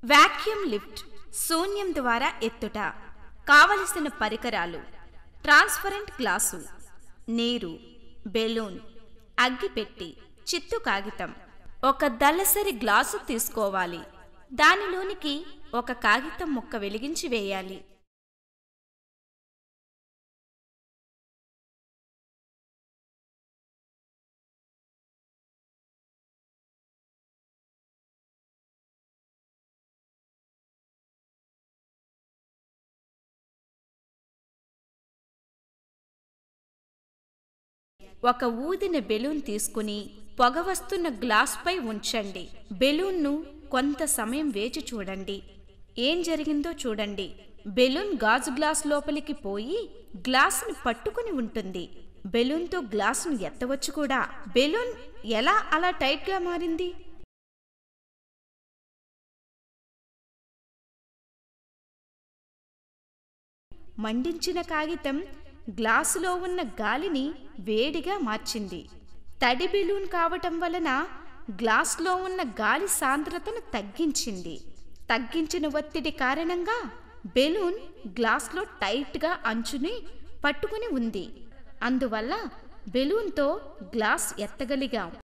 vacuum lift శూన్యం ద్వారా ఎత్తుట కావలసిన పరికరాలు ట్రాన్స్పరెంట్ గ్లాసు నీరు బెలూన్ అగ్గిపెట్టి చిత్తు కాగితం ఒక దళసరి గ్లాసు తీసుకోవాలి దానిలోనికి ఒక కాగితం ముక్క వెలిగించి వేయాలి ఒక ఊదిన బెలూన్ తీసుకుని పొగ వస్తున్న గ్లాసుపై ఉంచండి బెలూన్ను కొంత సమయం వేచి చూడండి ఏం జరిగిందో చూడండి బెలూన్ గాజు గ్లాస్ లోపలికి పోయి గ్లాసును పట్టుకుని ఉంటుంది బెలూన్తో గ్లాసును ఎత్తవచ్చు కూడా బెలూన్ ఎలా అలా టైట్గా మారింది మండించిన కాగితం గ్లాసులో ఉన్న గాలిని వేడిగా మార్చింది తడి బెలూన్ కావటం వలన గ్లాసులో ఉన్న గాలి సాంద్రతను తగ్గించింది తగ్గించిన ఒత్తిడి కారణంగా బెలూన్ గ్లాస్లో టైట్గా అంచుని పట్టుకుని ఉంది అందువల్ల బెలూన్తో గ్లాస్ ఎత్తగలిగాం